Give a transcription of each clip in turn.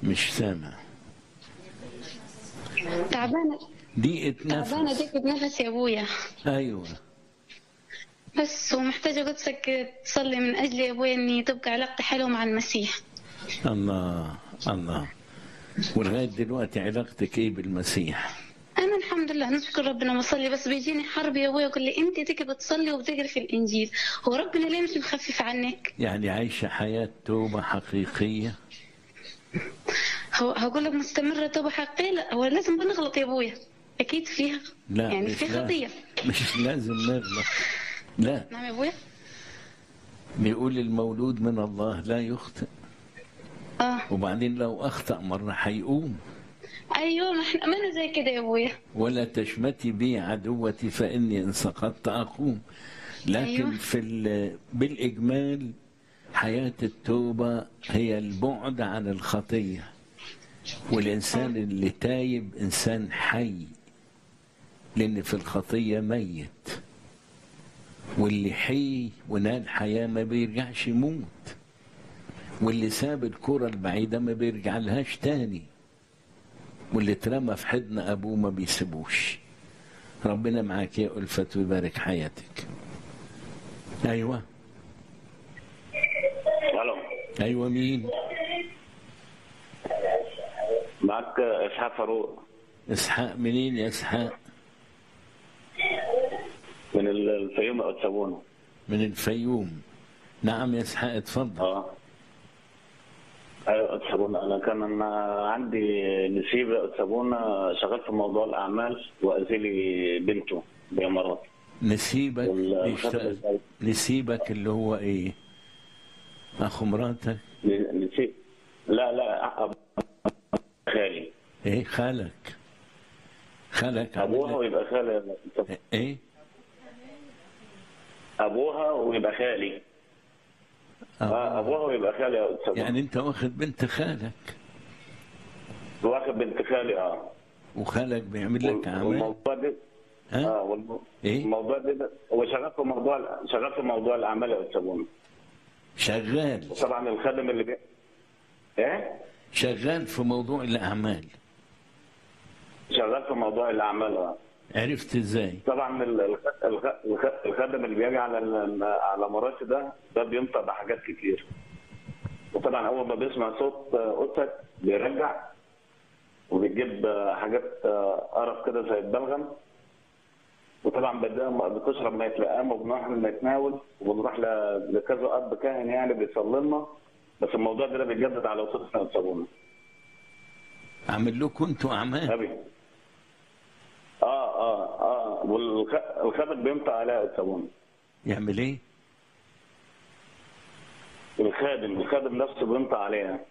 مش سامع تعبانة ضيقة تعبانة نفس ديك بنفس يا ابويا ايوه بس ومحتاجة قدسك تصلي من أجلي يا ابويا إني تبقى علاقتي حلوة مع المسيح الله الله ولغايه دلوقتي علاقتك ايه بالمسيح؟ أنا الحمد لله نشكر ربنا بصلي بس بيجيني حرب يا ابويا يقول لي أنت تيجي بتصلي وبتقري في الإنجيل هو ربنا ليه مش مخفف عنك؟ يعني عايشه حياه توبه حقيقيه هو هقول لك مستمرة توبة حقيقية لا هو لازم بنغلط يا ابويا أكيد فيها لا يعني مش في لازم. خطية مش لازم نغلط لا نعم يا ابويا؟ بيقول المولود من الله لا يخطئ اه وبعدين لو اخطا مره هيقوم ايوه ما احنا ما انا زي كده يا ابويا ولا تشمتي بي عدوتي فاني ان سقطت اقوم لكن أيوة. في ال- بالاجمال حياه التوبه هي البعد عن الخطيه والانسان اللي تايب انسان حي لان في الخطيه ميت واللي حي ونال حياه ما بيرجعش يموت واللي ساب الكره البعيده ما بيرجع لهاش تاني واللي اترمى في حضن ابوه ما بيسيبوش ربنا معاك يا ألفت ويبارك حياتك ايوه الو ايوه مين معك اسحاق فاروق اسحاق منين يا اسحاق من الفيوم او تسابونه من الفيوم نعم يا اسحاق اتفضل اه ايوه تسابونه انا كان أنا عندي نسيبه تسابونه شغال في موضوع الاعمال وازيلي بنته بامارات نسيبك وال- بيشتغل نسيبك اللي هو ايه اخو مراتك نسيب لا لا أب- خالي ايه خالك خالك عامل ابوها لك- ويبقى خالي ايه ابوها ويبقى خالي اه ابوها ويبقى خالي يا أستاذ. يعني انت واخد بنت خالك واخد بنت خالي اه وخالك بيعمل لك اعمال والموضوع ده ها اه والم... إيه؟ الموضوع ده هو شغال في موضوع شغال في موضوع الاعمال يا استاذ بوني. شغال طبعا الخادم اللي بي... ايه شغال في موضوع الاعمال شغال في موضوع الاعمال اه عرفت ازاي طبعا ال- الخ- الخ- الخ- الخادم اللي بيجي على ال- على مراتي ده ده بينطق بحاجات كتير وطبعا اول ما بيسمع صوت آه، اوضتك بيرجع وبيجيب آه، حاجات آه، قرف كده زي البلغم وطبعا بدأ بتشرب ميه لقام وبنروح نتناول وبنروح ل- لكذا اب كاهن يعني بيصلي لنا بس الموضوع ده بيتجدد على وسط الصابونه عامل لكم انتوا اعمال غبي اه اه اه والخادم بينطق عليها الصابونه يعمل ايه الخادم الخادم نفسه بينطق عليها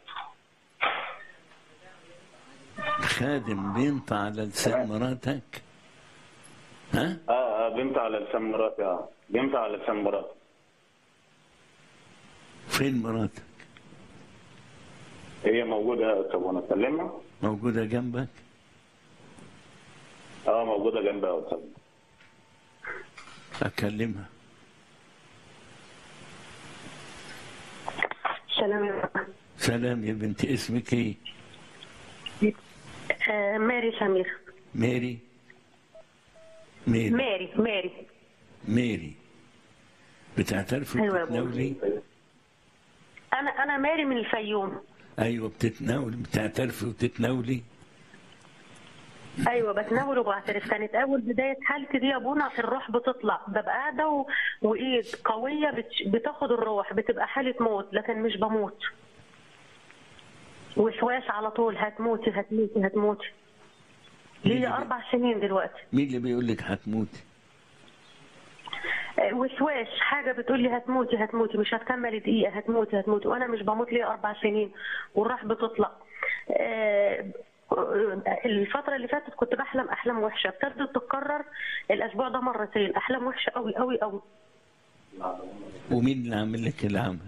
خادم بينطع على لسان مراتك ها اه اه بينطق على لسان مراتي اه بينطق على لسان مراتي فين مراتك هي موجوده يا استاذ وانا اكلمها موجوده جنبك اه موجوده جنبها يا استاذ اكلمها سلام يا رب. سلام يا بنتي اسمك ايه آه ماري سمير ميري ميري ماري ماري ميري بتعترفي أيوة يا وبتتناولي انا انا ماري من الفيوم ايوه بتتناولي بتعترفي وتتناولي ايوه بتناول وبعترف كانت اول بدايه حالتي دي يا ابونا الروح بتطلع ببقى قاعده و... وايد قويه بت... بتاخد الروح بتبقى حاله موت لكن مش بموت وسواس على طول هتموتي هتموتي هتموتي ليا اربع سنين دلوقتي مين اللي بيقول لك هتموتي آه، وسواس حاجه بتقول لي هتموتي هتموتي مش هتكمل دقيقه هتموتي هتموتي وانا مش بموت لي اربع سنين والروح بتطلع آه، الفترة اللي فاتت كنت بحلم أحلام وحشة ابتدت تتكرر الأسبوع ده مرتين أحلام وحشة أوي أوي أوي ومين اللي عامل لك العمل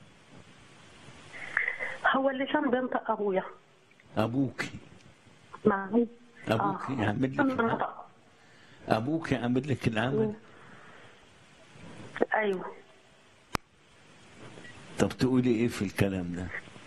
هو اللي كان بينطق أبويا ابوكي معي ابوكي يعمل لك العمل ابوكي عامل لك العمل أيوه طب تقولي ايه في الكلام ده